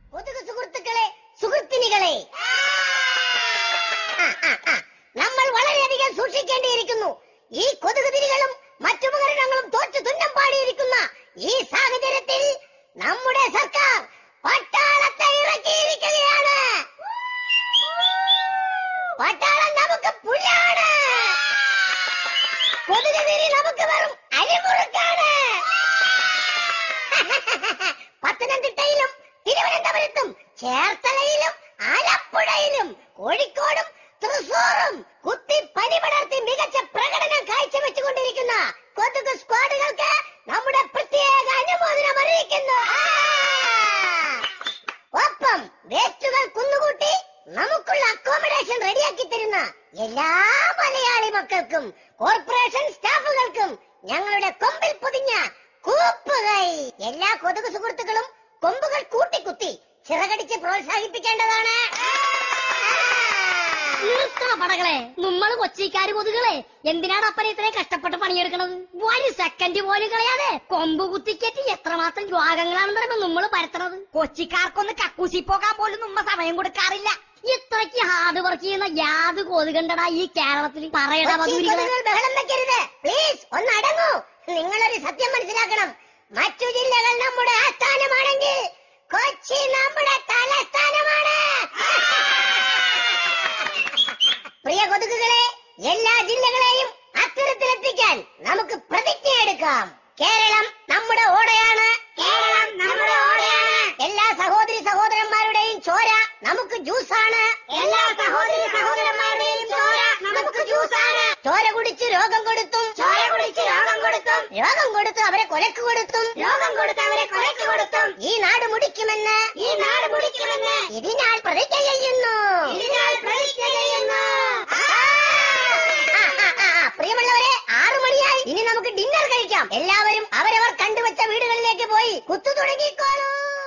കൊതുക് സുഹൃത്തുക്കളെ സുഹൃത്തിനികളെ ആ, ആ, ആ. നമ്മൾ വളരെയധികം സൂക്ഷിക്കേണ്ടിയിരിക്കുന്നു ഈ കൊതുക് തിരികളും മറ്റു ഉപകരണങ്ങളും തോറ്റു തുന്നം പാടിയിരിക്കുന്ന ഈ സാഹചര്യത്തിൽ നമ്മുടെ സർക്കാർ പട്ടാളത്തെ ഇറക്കിയിരിക്കുകയാണ് പട്ടാളം നമുക്ക് പുല്ലാണ് കൊതുക് തിരി നമുക്ക് വെറും അരിമുറുക്കാണ് പത്തനംതിട്ടയിലും തിരുവനന്തപുരത്തും ചേർത്തലയിലും ആലപ്പുഴയിലും കോഴിക്കോടും തൃശൂറും കുത്തി പനി പടർത്തി മികച്ച പ്രകടനം കാഴ്ചവെച്ചുകൊണ്ടിരിക്കുന്ന കൊതുക് സ്ക്വാഡുകൾക്ക് നമ്മുടെ പ്രത്യേക അനുമോദനം അറിയിക്കുന്നു ഒപ്പം വേസ്റ്റുകൾ കുന്നുകൂട്ടി നമുക്കുള്ള അക്കോമഡേഷൻ റെഡിയാക്കി തരുന്ന എല്ലാ മലയാളി മക്കൾക്കും കോർപ്പറേഷൻ സ്റ്റാഫുകൾക്കും ഞങ്ങളുടെ കൊമ്പിൽ പൊതിഞ്ഞ കൂപ്പുകൈ എല്ലാ കൊതുക് സുഹൃത്തുക്കളും കൊമ്പുകൾ കൂട്ടിക്കുത്തി ചിറകടിച്ച് പ്രോത്സാഹിപ്പിക്കേണ്ടതാണ് നിർത്തണ പടകളെ നമ്മൾ കൊച്ചിക്കാര് കൊതുകളെ എന്തിനാണ് അപ്പനെ ഇത്രയും കഷ്ടപ്പെട്ട് പണിയെടുക്കണത് ഒരു സെക്കൻഡ് പോലും കളയാതെ കൊമ്പ് കുത്തിക്കേറ്റ് എത്രമാത്രം രോഗങ്ങളാണെന്ന് പറയുമ്പോ നമ്മൾ പരത്തണത് കൊച്ചിക്കാർക്കൊന്ന് കക്കൂസി പോകാൻ പോലും നമ്മ സമയം കൊടുക്കാറില്ല ഇത്രയ്ക്ക് ഹാർഡ് വർക്ക് ചെയ്യുന്ന യാത് കൊതുകണ്ടടാ ഈ കേരളത്തിൽ പറയടാ കൊച്ചി മധുരികളെ കൊതുകുകൾ ബഹളം വെക്കരുത് പ്ലീസ് ഒന്ന് അടങ്ങൂ നിങ്ങളൊരു സത്യം മനസ്സിലാക്കണം മറ്റു ജില്ലകൾ നമ്മുടെ ആസ്ഥാനമാണെങ്കിൽ കൊച്ചി നമ്മുടെ തലസ്ഥാനമാണ് പ്രിയ കൊതുകുകളെ എല്ലാ ജില്ലകളെയും അത്തരത്തിലെത്തിക്കാൻ നമുക്ക് പ്രതിജ്ഞ എടുക്കാം കേരളം നമ്മുടെ ഓടയാണ് കേരളം നമ്മുടെ ഓടയാണ് എല്ലാ സഹോദരി സഹോദരന്മാരുടെയും ചോര നമുക്ക് ജ്യൂസാണ് എല്ലാ സഹോദരി സഹോദരന്മാരുടെയും ചോര നമുക്ക് ജ്യൂസാണ് ചോര കുടിച്ച് രോഗം കൊടുത്തും ചോര കുടിച്ച് രോഗം കൊടുത്തും രോഗം കൊടുത്ത് അവരെ കൊലക്ക് കൊടുത്തും രോഗം കൊടുത്ത് അവരെ കൊലക്ക് കൊടുത്തും ഈ നാട് മുടിക്കുമെന്ന് ഈ നാട് മുടിക്കുമെന്ന് ഇതിനാൽ പ്രതിജ്ഞ ചെയ്യുന്നു ഇതിനാൽ പ്രതിജ്ഞ ചെയ്യുന്നു പ്രിയമുള്ളവരെ ആറു മണിയായി ഇനി നമുക്ക് ഡിന്നർ കഴിക്കാം എല്ലാവരും അവരവർ കണ്ടുവച്ച വീടുകളിലേക്ക് പോയി കുത്തു തുടങ്ങിക്കോളൂ